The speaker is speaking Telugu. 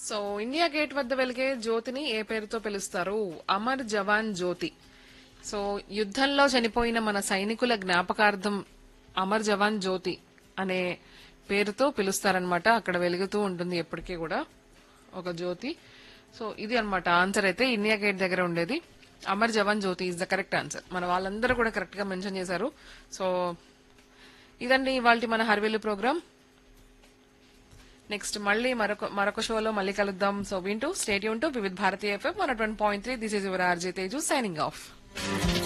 సో ఇండియా గేట్ వద్ద వెలిగే జ్యోతిని ఏ పేరుతో పిలుస్తారు అమర్ జవాన్ జ్యోతి సో యుద్ధంలో చనిపోయిన మన సైనికుల జ్ఞాపకార్థం అమర్ జవాన్ జ్యోతి అనే పేరుతో పిలుస్తారనమాట అక్కడ వెలుగుతూ ఉంటుంది ఎప్పటికీ కూడా ఒక జ్యోతి సో ఇది అన్నమాట ఆన్సర్ అయితే ఇండియా గేట్ దగ్గర ఉండేది Amar Jawan Jyoti is the correct answer మన వాళ్ళందరూ కూడా కరెక్ట్ గా మెన్షన్ చేశారు సో ఇదండి ఇవాళ మన హర్వేలు ప్రోగ్రామ్ నెక్స్ట్ మళ్ళీ మరొక మరొక షోలో మళ్ళీ కలుద్దాం సో వింటూ stay tuned to Vividh Bharatiya FM one point three this is your RJ Teju signing of